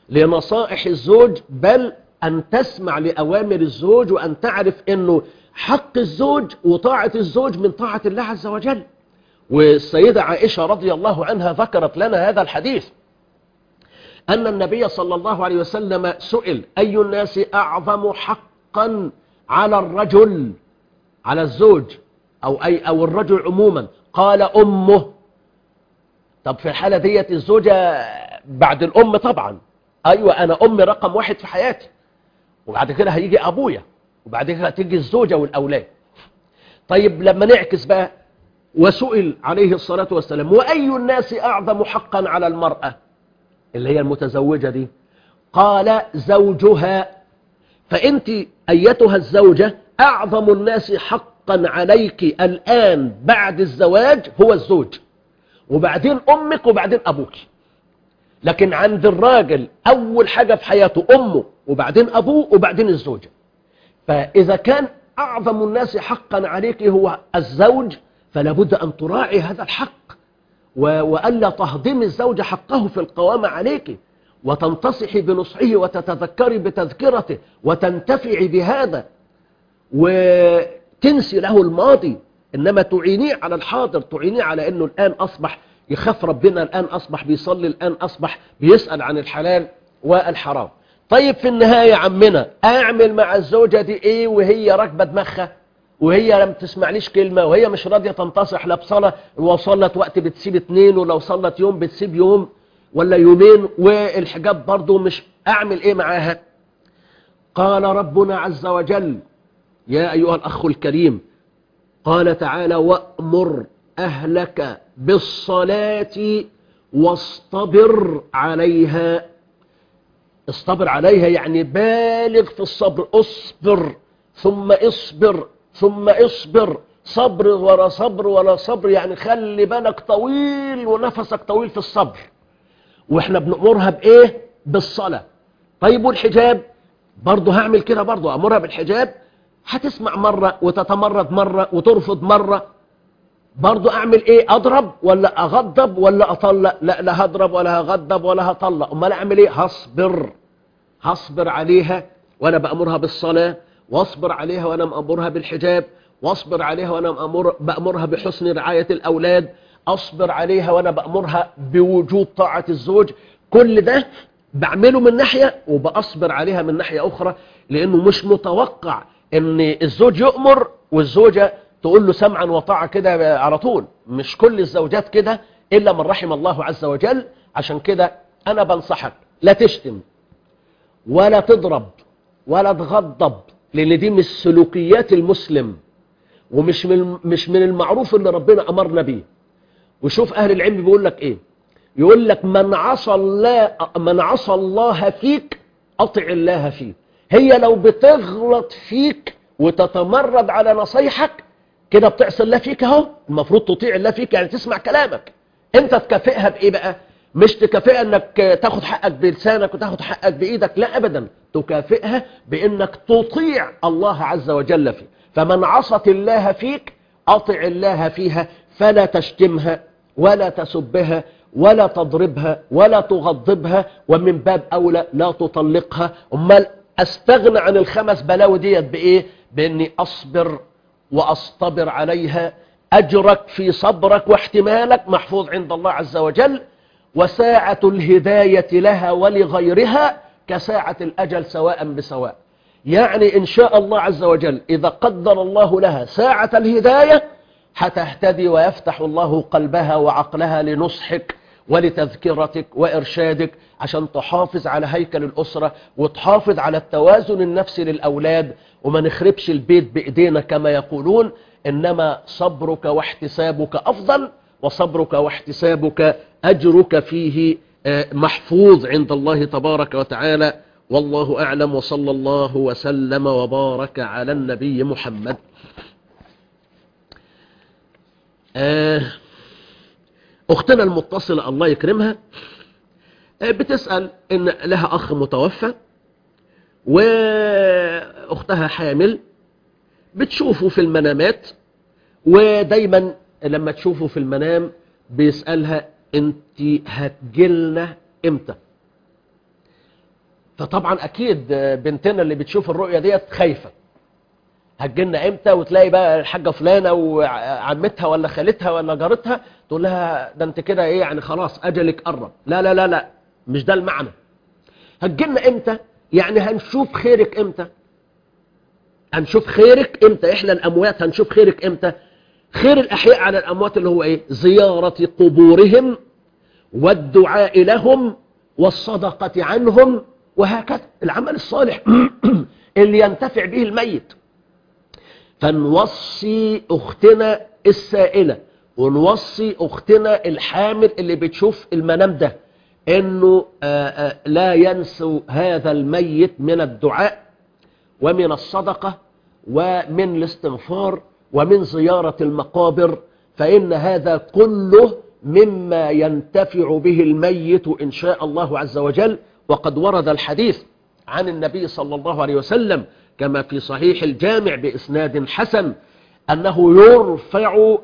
لنصائح الزوج بل أن تسمع لأوامر الزوج وأن تعرف أنه حق الزوج وطاعة الزوج من طاعة الله عز وجل والسيدة عائشة رضي الله عنها ذكرت لنا هذا الحديث أن النبي صلى الله عليه وسلم سئل أي الناس أعظم حقا على الرجل على الزوج أو, أي أو الرجل عموما قال أمه طب في الحالة ديت الزوجة بعد الأم طبعا أيوة أنا أمي رقم واحد في حياتي وبعد كده هيجي أبويا وبعد كده هتيجي الزوجة والأولاد طيب لما نعكس بقى وسئل عليه الصلاة والسلام وأي الناس أعظم حقا على المرأة اللي هي المتزوجة دي قال زوجها فأنت أيتها الزوجة أعظم الناس حقا عليك الآن بعد الزواج هو الزوج وبعدين أمك وبعدين أبوك لكن عند الراجل أول حاجة في حياته أمه وبعدين أبوه وبعدين الزوجة فإذا كان أعظم الناس حقا عليك هو الزوج فلا بد أن تراعي هذا الحق و- وألا تهضم الزوج حقه في القوامة عليك وتنتصحي بنصحه وتتذكري بتذكرته وتنتفعي بهذا وتنسي له الماضي إنما تعينيه على الحاضر تعينيه على أنه الآن أصبح يخاف ربنا الآن أصبح بيصلي الآن أصبح بيسأل عن الحلال والحرام طيب في النهاية عمنا أعمل مع الزوجة دي إيه وهي راكبة دماغها وهي لم تسمعليش كلمة وهي مش راضية تنتصح لا بصلاة وصلت وقت بتسيب اتنين ولو صلت يوم بتسيب يوم ولا يومين والحجاب برضو مش أعمل إيه معاها قال ربنا عز وجل يا أيها الأخ الكريم قال تعالى وأمر أهلك بالصلاة واصطبر عليها اصطبر عليها يعني بالغ في الصبر اصبر ثم اصبر ثم اصبر صبر ولا صبر ولا صبر يعني خلي بالك طويل ونفسك طويل في الصبر واحنا بنأمرها بايه بالصلاة طيب والحجاب برضه هعمل كده برضه امرها بالحجاب هتسمع مرة وتتمرد مرة وترفض مرة برضو اعمل ايه اضرب ولا اغضب ولا اطلق لا لا هضرب ولا هغضب ولا هطلق امال اعمل ايه هصبر هصبر عليها وانا بامرها بالصلاة واصبر عليها وانا مامرها بالحجاب واصبر عليها وانا مأمر بامرها بحسن رعاية الاولاد اصبر عليها وانا بامرها بوجوب طاعة الزوج كل ده بعمله من ناحية وبأصبر عليها من ناحية اخرى لانه مش متوقع ان الزوج يؤمر والزوجة تقول له سمعا وطاعة كده على طول مش كل الزوجات كده إلا من رحم الله عز وجل عشان كده أنا بنصحك لا تشتم ولا تضرب ولا تغضب لأن دي مش سلوكيات المسلم ومش من مش من المعروف اللي ربنا أمرنا بيه وشوف أهل العلم بيقول لك إيه يقول لك من عصى الله من عصى الله فيك أطع الله فيه هي لو بتغلط فيك وتتمرد على نصيحك كده بتعصي الله فيك اهو المفروض تطيع الله فيك يعني تسمع كلامك انت تكافئها بايه بقى مش تكافئها انك تاخد حقك بلسانك وتاخد حقك بايدك لا ابدا تكافئها بانك تطيع الله عز وجل فيه فمن عصت الله فيك اطع الله فيها فلا تشتمها ولا تسبها ولا تضربها ولا تغضبها ومن باب اولى لا تطلقها امال استغنى عن الخمس بلاوي ديت بايه باني اصبر واصطبر عليها اجرك في صبرك واحتمالك محفوظ عند الله عز وجل وساعة الهداية لها ولغيرها كساعة الأجل سواء بسواء يعني إن شاء الله عز وجل إذا قدر الله لها ساعة الهداية هتهتدي ويفتح الله قلبها وعقلها لنصحك ولتذكرتك وإرشادك عشان تحافظ على هيكل الأسرة وتحافظ على التوازن النفسي للأولاد وما نخربش البيت بإيدينا كما يقولون إنما صبرك واحتسابك أفضل وصبرك واحتسابك أجرك فيه محفوظ عند الله تبارك وتعالى والله أعلم وصلى الله وسلم وبارك على النبي محمد أختنا المتصلة الله يكرمها بتسأل إن لها أخ متوفى وأختها حامل بتشوفه في المنامات ودايما لما تشوفه في المنام بيسألها انت هتجلنا امتى فطبعا اكيد بنتنا اللي بتشوف الرؤية ديت خايفة هتجينا امتى وتلاقي بقى الحاجة فلانة وعمتها ولا خالتها ولا جارتها تقول لها ده انت كده ايه يعني خلاص اجلك قرب لا لا لا لا مش ده المعنى هتجينا امتى يعني هنشوف خيرك امتى هنشوف خيرك امتى احنا الاموات هنشوف خيرك امتى خير الاحياء على الاموات اللي هو ايه زيارة قبورهم والدعاء لهم والصدقة عنهم وهكذا العمل الصالح اللي ينتفع به الميت فنوصي اختنا السائلة ونوصي اختنا الحامل اللي بتشوف المنام ده انه آآ آآ لا ينسوا هذا الميت من الدعاء ومن الصدقة ومن الاستغفار ومن زيارة المقابر فإن هذا كله مما ينتفع به الميت إن شاء الله عز وجل وقد ورد الحديث عن النبي صلى الله عليه وسلم كما في صحيح الجامع بإسناد حسن أنه يرفع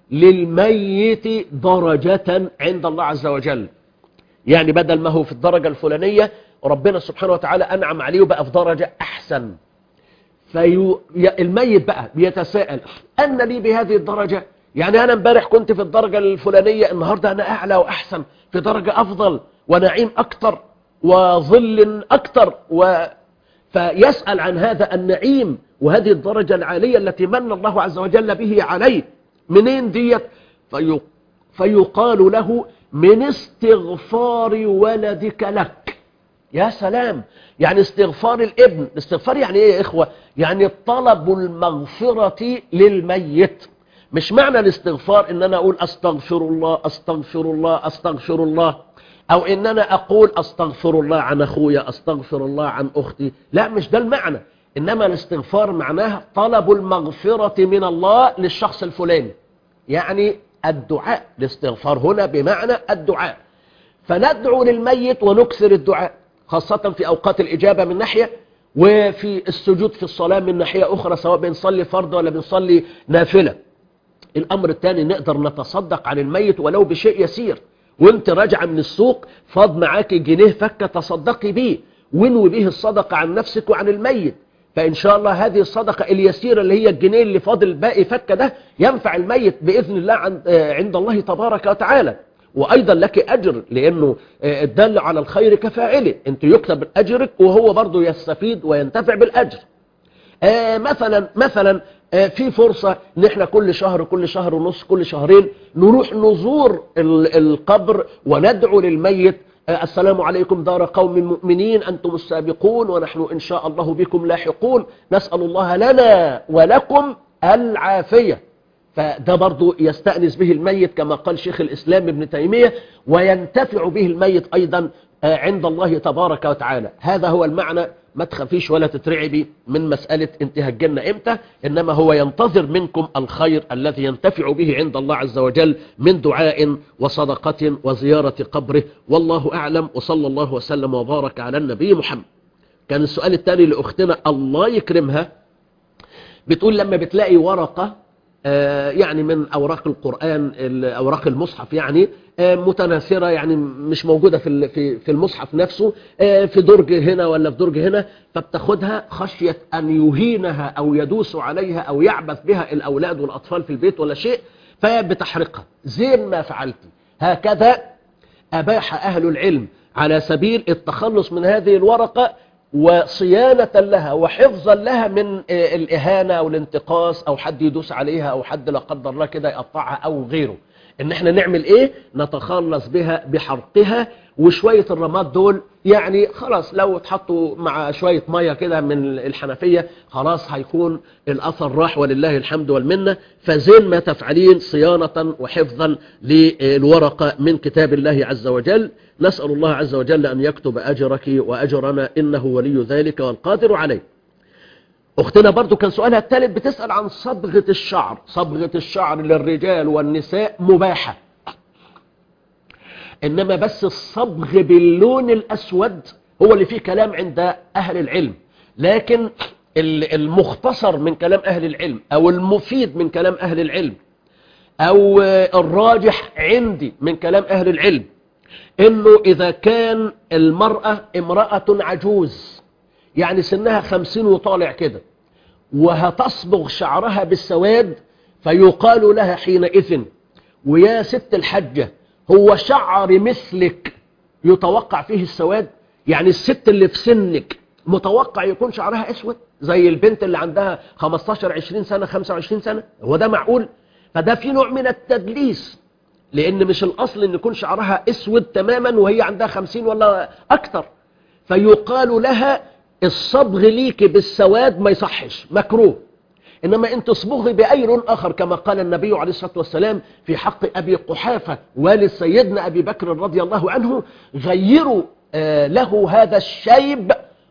للميت درجة عند الله عز وجل يعني بدل ما هو في الدرجة الفلانية ربنا سبحانه وتعالى أنعم عليه وبقى في درجة أحسن في الميت بقى بيتساءل أن لي بهذه الدرجة يعني أنا امبارح كنت في الدرجة الفلانية النهاردة أنا أعلى وأحسن في درجة أفضل ونعيم أكتر وظل أكتر و... فيسأل عن هذا النعيم وهذه الدرجة العالية التي من الله عز وجل به عليه منين ديت في... فيقال له من استغفار ولدك لك يا سلام يعني استغفار الابن الاستغفار يعني ايه يا اخوة يعني طلب المغفرة للميت مش معنى الاستغفار ان انا اقول استغفر الله استغفر الله استغفر الله او ان انا اقول استغفر الله عن اخويا استغفر الله عن اختي لا مش ده المعنى انما الاستغفار معناه طلب المغفرة من الله للشخص الفلاني يعني الدعاء الاستغفار هنا بمعنى الدعاء فندعو للميت ونكثر الدعاء خاصة في أوقات الإجابة من ناحية وفي السجود في الصلاة من ناحية أخرى سواء بنصلي فرض ولا بنصلي نافلة الأمر الثاني نقدر نتصدق عن الميت ولو بشيء يسير وانت راجعة من السوق فاض معاك جنيه فكة تصدقي بيه وانوي به الصدقة عن نفسك وعن الميت فإن شاء الله هذه الصدقة اليسيرة اللي هي الجنيه اللي فاضل باقي فكة ده ينفع الميت بإذن الله عند الله تبارك وتعالى وأيضا لك أجر لأنه الدل على الخير كفاعله أنت يكتب أجرك وهو برضه يستفيد وينتفع بالأجر مثلا مثلا في فرصة ان احنا كل شهر كل شهر ونص كل شهرين نروح نزور القبر وندعو للميت السلام عليكم دار قوم مؤمنين أنتم السابقون ونحن إن شاء الله بكم لاحقون نسأل الله لنا ولكم العافية فده برضو يستأنس به الميت كما قال شيخ الإسلام ابن تيمية وينتفع به الميت أيضا عند الله تبارك وتعالى هذا هو المعنى ما تخافيش ولا تترعبي من مسألة انت هتجنة امتى انما هو ينتظر منكم الخير الذي ينتفع به عند الله عز وجل من دعاء وصدقة وزيارة قبره والله اعلم وصلى الله وسلم وبارك على النبي محمد كان السؤال التالي لأختنا الله يكرمها بتقول لما بتلاقي ورقة يعني من أوراق القرآن أوراق المصحف يعني متناثرة يعني مش موجودة في في المصحف نفسه في درج هنا ولا في درج هنا فبتاخدها خشية أن يهينها أو يدوس عليها أو يعبث بها الأولاد والأطفال في البيت ولا شيء فبتحرقها زين ما فعلت هكذا أباح أهل العلم على سبيل التخلص من هذه الورقة وصيانة لها وحفظا لها من الإهانة أو الانتقاص أو حد يدوس عليها أو حد لا قدر الله كده يقطعها أو غيره إن احنا نعمل إيه نتخلص بها بحرقها وشوية الرماد دول يعني خلاص لو اتحطوا مع شوية مية كده من الحنفية خلاص هيكون الأثر راح ولله الحمد والمنة فزين ما تفعلين صيانة وحفظا للورقة من كتاب الله عز وجل نسأل الله عز وجل أن يكتب أجرك وأجرنا إنه ولي ذلك والقادر عليه أختنا برضو كان سؤالها الثالث بتسأل عن صبغة الشعر صبغة الشعر للرجال والنساء مباحة إنما بس الصبغ باللون الأسود هو اللي فيه كلام عند أهل العلم لكن المختصر من كلام أهل العلم أو المفيد من كلام أهل العلم أو الراجح عندي من كلام أهل العلم انه اذا كان المرأة امرأة عجوز يعني سنها خمسين وطالع كده وهتصبغ شعرها بالسواد فيقال لها حينئذ ويا ست الحجة هو شعر مثلك يتوقع فيه السواد يعني الست اللي في سنك متوقع يكون شعرها اسود زي البنت اللي عندها 15 20 سنة 25 سنة هو ده معقول فده في نوع من التدليس لان مش الاصل ان يكون شعرها اسود تماما وهي عندها 50 ولا اكتر فيقال لها الصبغ ليك بالسواد ما يصحش مكروه إنما أنت تصبغي بأي لون آخر كما قال النبي عليه الصلاة والسلام في حق أبي قحافة والد سيدنا أبي بكر رضي الله عنه غيروا آه له هذا الشيب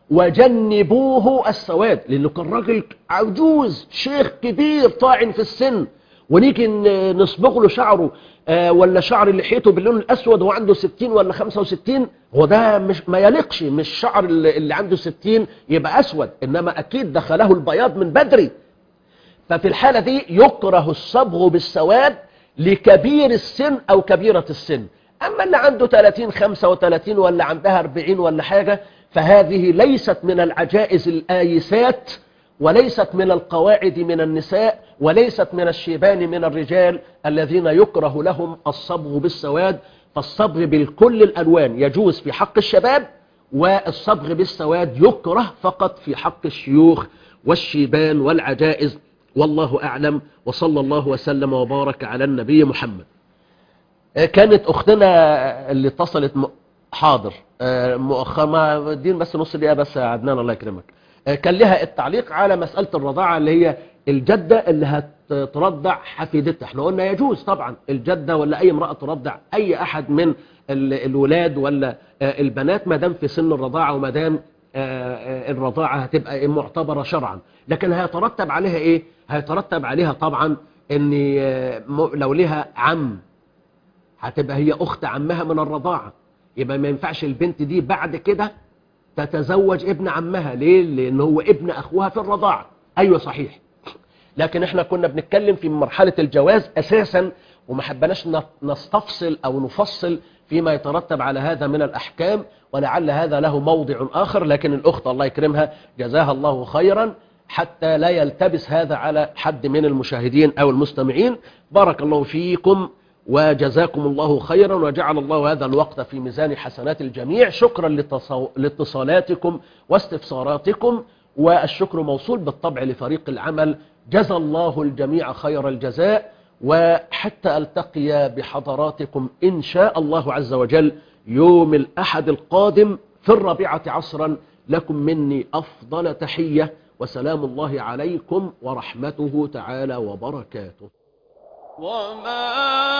وجنبوه السواد لأنه كان راجل عجوز شيخ كبير طاعن في السن ونيجي نصبغ له شعره آه ولا شعر لحيته باللون الأسود وهو عنده 60 ولا 65 هو ده مش ما يليقش مش شعر اللي عنده 60 يبقى أسود إنما أكيد دخله البياض من بدري ففي الحالة دي يكره الصبغ بالسواد لكبير السن أو كبيرة السن أما اللي عنده 30 35 ولا عندها 40 ولا حاجة فهذه ليست من العجائز الآيسات وليست من القواعد من النساء وليست من الشيبان من الرجال الذين يكره لهم الصبغ بالسواد فالصبغ بالكل الألوان يجوز في حق الشباب والصبغ بالسواد يكره فقط في حق الشيوخ والشيبان والعجائز والله أعلم وصلى الله وسلم وبارك على النبي محمد كانت أختنا اللي اتصلت م... حاضر مؤخرا ما دين بس نص دقيقة بس يا عدنان الله يكرمك كان لها التعليق على مسألة الرضاعة اللي هي الجدة اللي هترضع حفيدتها احنا قلنا يجوز طبعا الجدة ولا أي امرأة ترضع أي أحد من الولاد ولا البنات ما دام في سن الرضاعة وما دام الرضاعة هتبقى معتبرة شرعا لكن هيترتب عليها ايه هيترتب عليها طبعا ان لو لها عم هتبقى هي اخت عمها من الرضاعة يبقى ما ينفعش البنت دي بعد كده تتزوج ابن عمها ليه لان هو ابن اخوها في الرضاعة ايوه صحيح لكن احنا كنا بنتكلم في مرحلة الجواز اساسا وما حبناش نستفصل او نفصل فيما يترتب على هذا من الأحكام ولعل هذا له موضع آخر لكن الأخت الله يكرمها جزاها الله خيرا حتى لا يلتبس هذا على حد من المشاهدين أو المستمعين بارك الله فيكم وجزاكم الله خيرا وجعل الله هذا الوقت في ميزان حسنات الجميع شكرا لاتصالاتكم واستفساراتكم والشكر موصول بالطبع لفريق العمل جزى الله الجميع خير الجزاء وحتى ألتقي بحضراتكم إن شاء الله عز وجل يوم الأحد القادم في الرابعة عصرا لكم مني أفضل تحية وسلام الله عليكم ورحمته تعالى وبركاته وما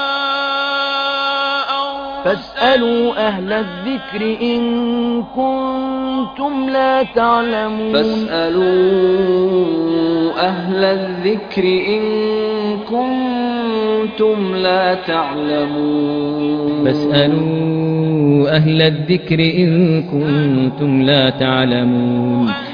فاسألوا أهل الذكر إن كنتم لا تعلمون فاسألوا أهل الذكر إن كنتم لا تعلمون فاسألوا أهل الذكر إن كنتم لا تعلمون